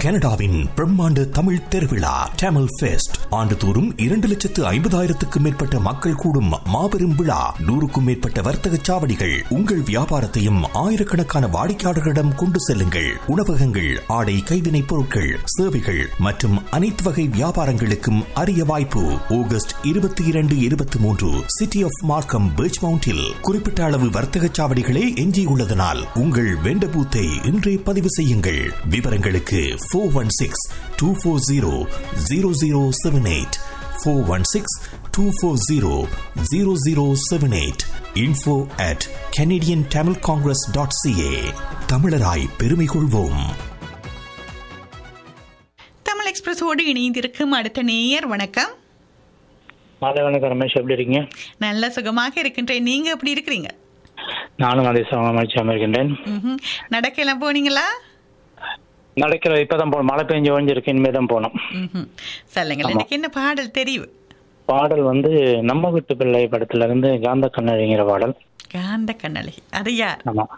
கனடாவின் பிரம்மாண்ட தமிழ் திருவிழா டேமல் ஃபெஸ்ட் ஆண்டுதோறும் இரண்டு லட்சத்து ஐம்பதாயிரத்துக்கும் மேற்பட்ட மக்கள் கூடும் மாபெரும் விழா நூறுக்கும் மேற்பட்ட வர்த்தக சாவடிகள் உங்கள் வியாபாரத்தையும் ஆயிரக்கணக்கான வாடிக்கையாளர்களிடம் கொண்டு செல்லுங்கள் உணவகங்கள் ஆடை கைவினைப் பொருட்கள் சேவைகள் மற்றும் அனைத்து வகை வியாபாரங்களுக்கும் அரிய வாய்ப்பு ஆகஸ்ட் இருபத்தி இரண்டு இருபத்தி மூன்று சிட்டி ஆஃப் மார்க்கம் பீச் மவுண்டில் குறிப்பிட்ட அளவு வர்த்தக சாவடிகளே எஞ்சியுள்ளதனால் உங்கள் வெண்ட பூத்தை இன்றே பதிவு செய்யுங்கள் விவரங்களுக்கு four one six two four zero zero zero seven eight four one six two four zero zero zero seven eight info at Canadian Tamil congress dot CA தமிழராய் பெருமை கொள்வோம் தமிழ் எக்ஸ்பிரஸோடு இணைந்திருக்கும் அடுத்த நேயர் வணக்கம் மாலை வணக்கம் ரமேஷ் எப்படி இருக்கீங்க நல்ல சுகமாக இருக்கின்றேன் நீங்க எப்படி இருக்கிறீங்க நானும் அதே சமமாக இருக்கின்றேன் ம்ஹும். நடக்கலாம் போனீங்களா நடக்கிற இப்பதான் போனோம் மழை பெஞ்சு ஓஞ்சிருக்கு இனிமே தான் போனோம் ம்ஹும். சொல்லுங்கள் எனக்கு என்ன பாடல் தெரியும் பாடல் வந்து நம்ம வீட்டு பிள்ளை படத்துல இருந்து காந்த கண்ணழிங்கிற பாடல் காந்த கண்ணழகி அது யார் ஆமா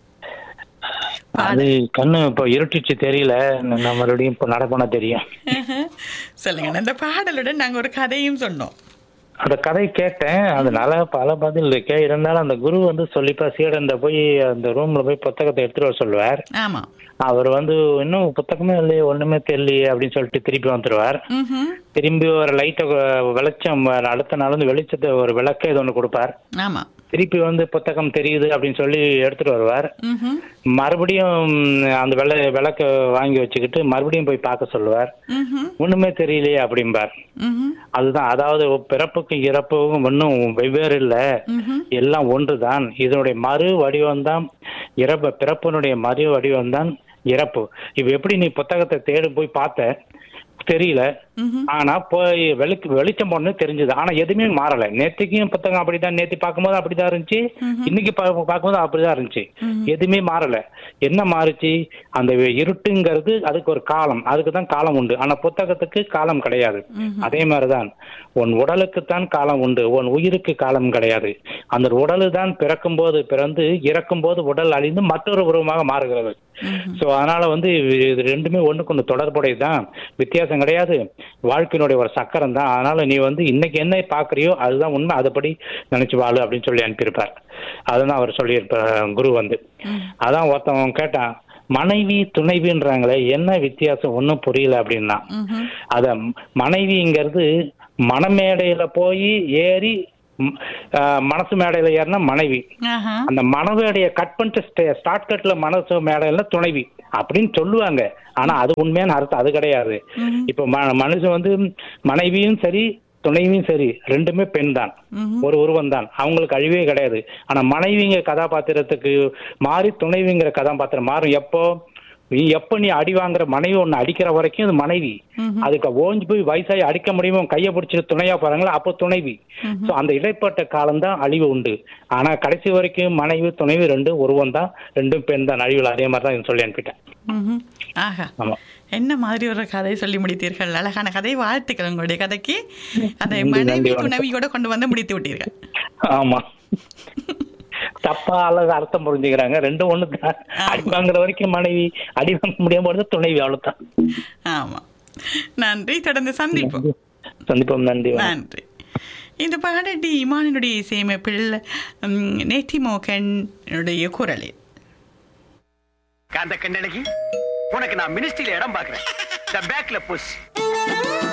அது கண்ணு இப்போ இருட்டிச்சு தெரியல நான் மறுபடியும் இப்போ நடப்போனா தெரியும் ம்ஹும். சொல்லுங்க அந்த பாடலுடன் நாங்க ஒரு கதையும் சொன்னோம் அந்த கதை கேட்டேன் அதனால பல பதில் இருக்கு இருந்தாலும் அந்த குரு வந்து சொல்லிப்பா சீடன்ட போய் அந்த ரூம்ல போய் புத்தகத்தை எடுத்துட்டு வர சொல்லுவார் ஆமா அவர் வந்து இன்னும் புத்தகமே இல்லையே ஒண்ணுமே தெரியலையே அப்படின்னு சொல்லிட்டு திருப்பி வந்துருவார் ம்ஹும். திரும்பி ஒரு லைட்டை வெளிச்சம் அடுத்த நாள் வந்து வெளிச்சத்தை ஒரு விளக்க இது ஒன்று கொடுப்பார் ஆமா திருப்பி வந்து புத்தகம் தெரியுது அப்படின்னு சொல்லி எடுத்துட்டு வருவார் ம்ஹும். மறுபடியும் அந்த வெள்ள விளக்க வாங்கி வச்சுக்கிட்டு மறுபடியும் போய் பார்க்க சொல்லுவார் ம்ஹும். ஒண்ணுமே தெரியலையே அப்படிம்பார் ம்ஹும். அதுதான் அதாவது பிறப்புக்கும் இறப்புக்கும் ஒன்றும் வெவ்வேறு இல்ல ம்ஹும். எல்லாம் ஒன்றுதான் இதனுடைய மறு வடிவம் தான் இறப்பு பிறப்பினுடைய மறு வடிவம் தான் இறப்பு இப்ப எப்படி நீ புத்தகத்தை தேடி போய் பார்த்த தெரியல ம்ஹும். ஆனா போய் வெளிக்கு வெளிச்சம் போன்னு தெரிஞ்சது ஆனா எதுவுமே மாறல நேத்துக்கும் புத்தகம் அப்படிதான் நேத்து பார்க்கும்போது அப்படிதான் இருந்துச்சு இன்னைக்கு பா- பார்க்கும்போது அப்படிதான் இருந்துச்சு எதுவுமே மாறல என்ன மாறுச்சு அந்த இருட்டுங்கிறது அதுக்கு ஒரு காலம் அதுக்கு தான் காலம் உண்டு ஆனா புத்தகத்துக்கு காலம் கிடையாது அதே மாதிரிதான் உன் உடலுக்குத்தான் காலம் உண்டு உன் உயிருக்கு காலம் கிடையாது அந்த உடலு தான் பிறக்கும் போது பிறந்து இறக்கும் போது உடல் அழிந்து மற்றொரு உருவமாக மாறுகிறது சோ அதனால வந்து இது ரெண்டுமே ஒண்ணுக்கு ஒண்ணு தொடர்புடையது தான் வித்தியாசம் கிடையாது வாழ்க்கையினுடைய ஒரு சக்கரம் தான் அதனால நீ வந்து இன்னைக்கு என்ன பாக்குறியோ அதுதான் உண்மை அதுபடி நினைச்சு வாழு அப்படின்னு சொல்லி அனுப்பியிருப்பார் அதுதான் அவர் சொல்லியிருப்பார் குரு வந்து அதான் ஒருத்தவன் கேட்டான் மனைவி துணைவின்றாங்களே என்ன வித்தியாசம் ஒன்றும் புரியல அப்படின்னா ம்ஹும். அத மனைவிங்கிறது மணமேடையில போய் ஏறி ம், ஆஹ், மனசு மேடையில ஏறினா மனைவி ஆஹா. அந்த மனவேடைய கட் பண்ணிட்டு ஸ்டார்ட் கட்ல மனசு மேடையில துணைவி அப்படின்னு சொல்லுவாங்க ஆனா அது உண்மையான அர்த்தம் அது கிடையாது இப்ப ம- மனுஷன் வந்து மனைவியும் சரி துணைவியும் சரி ரெண்டுமே பெண் தான் ஒரு உருவம் தான் அவங்களுக்கு அழிவே கிடையாது ஆனா மனைவிங்க கதாபாத்திரத்துக்கு மாறி துணைவிங்கிற கதாபாத்திரம் மாறும் எப்போ நீ எப்ப நீ அடி வாங்குற மனைவி ஒன்னு அடிக்கிற வரைக்கும் அது மனைவி அதுக்கு ஓஞ்சு போய் வயசாகி அடிக்க முடியுமோ கையை பிடிச்சிட்டு துணையா போறாங்களா அப்போ துணைவி சோ அந்த இடைப்பட்ட காலம் தான் அழிவு உண்டு ஆனா கடைசி வரைக்கும் மனைவி துணைவி ரெண்டு உருவம் தான் ரெண்டும் பெண் தான் அழிவில் அதே மாதிரி தான் சொல்லி அனுப்பிட்டேன் ம்ஹும். ஆஹா ஆமா என்ன மாதிரி ஒரு கதை சொல்லி முடித்தீர்கள் அழகான கதை வாழ்த்துக்கள் உங்களுடைய கதைக்கு அதை நன்றி, மனைவி நன்றி, வணக்கம். துணவியோட கொண்டு வந்து முடித்து விட்டீர்கள் ஆமா தப்பா அல்லது அர்த்தம் புரிஞ்சுக்கிறாங்க ரெண்டும் ஒண்ணு தான் அடி வாங்குற வரைக்கும் மனைவி அடி வாங்க முடியாம போறது துணைவி அவ்வளவுதான் ஆமா நன்றி தொடர்ந்து சந்திப்போம் சந்திப்போம் நன்றி வணக்கம். நன்றி இந்த பாடடி இமானினுடைய இசையமைப்பில் ம், நேத்தி மோகனுடைய குரலில் காந்த கண்ணழகி உனக்கு நான் மினிஸ்ட்ரியில இடம் பாக்குறேன் த பேக்ல புஷ்